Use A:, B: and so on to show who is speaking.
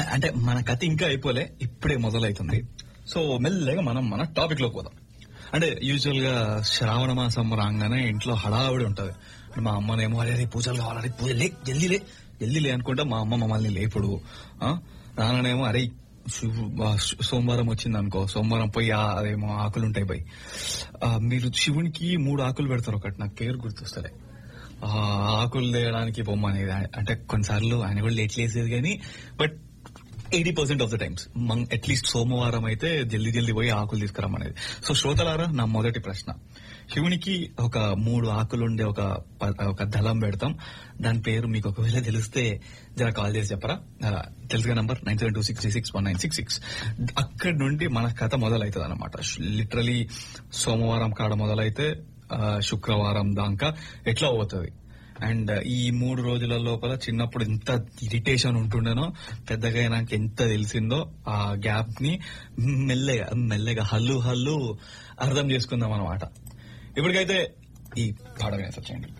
A: అంటే మన కథ ఇంకా అయిపోలే ఇప్పుడే మొదలవుతుంది సో మెల్లగా మనం మన టాపిక్ లోకి పోదాం అంటే యూజువల్ గా శ్రావణ మాసం రాగానే ఇంట్లో హడావిడి ఉంటది మా అమ్మనేమో అరే రే పూజలు కావాలి అరే పూజ లే జల్దీ లే జల్దీ లే అనుకుంటా మా అమ్మ మమ్మల్ని లేపుడు ఆ, నాన్ననేమో అరే శివు- ఆ, సోమవారం వచ్చింది అనుకో సోమవారం పోయి ఆ- అదేమో ఆకులు ఉంటాయి పోయి ఆ, మీరు శివునికి మూడు ఆకులు పెడతారు ఒకటి నాకు పేరు గుర్తొస్తలే ఆ ఆకులు తేయడానికి బొమ్మ అనేది అంటే కొన్నిసార్లు ఆయన కూడా లేట్ లేసేది కానీ but eighty percent of the times at least సోమవారం అయితే జల్దీ జల్దీ పోయి ఆకులు తీసుకురమ్మనేది సో శ్రోతలారా నా మొదటి ప్రశ్న శివునికి ఒక మూడు ఆకులు ఉండే ఒక ప- ఒక దళం పెడతాం దాని పేరు మీకు ఒకవేళ తెలిస్తే జర కాల్ చేసి చెప్పరా ఆ, తెలుసుగా number nine seven two six three six one nine six six అక్కడి నుండి మన కథ మొదలవుతుంది అనమాట లిటరలీ సోమవారం కాడ మొదలైతే ఆ, శుక్రవారం దాకా ఎట్లా పోతుంది అండ్ ఈ మూడు రోజుల లోపల చిన్నప్పుడు ఎంత ఇరిటేషన్ ఉంటుండేనో పెద్దగా అయినాక ఎంత తెలిసిందో ఆ గ్యాప్ ని మెల్లగా మెల్లగా హల్లు హల్లు అర్థం చేసుకుందాం అనమాట ఇప్పటికైతే ఈ పాడమే చేయండి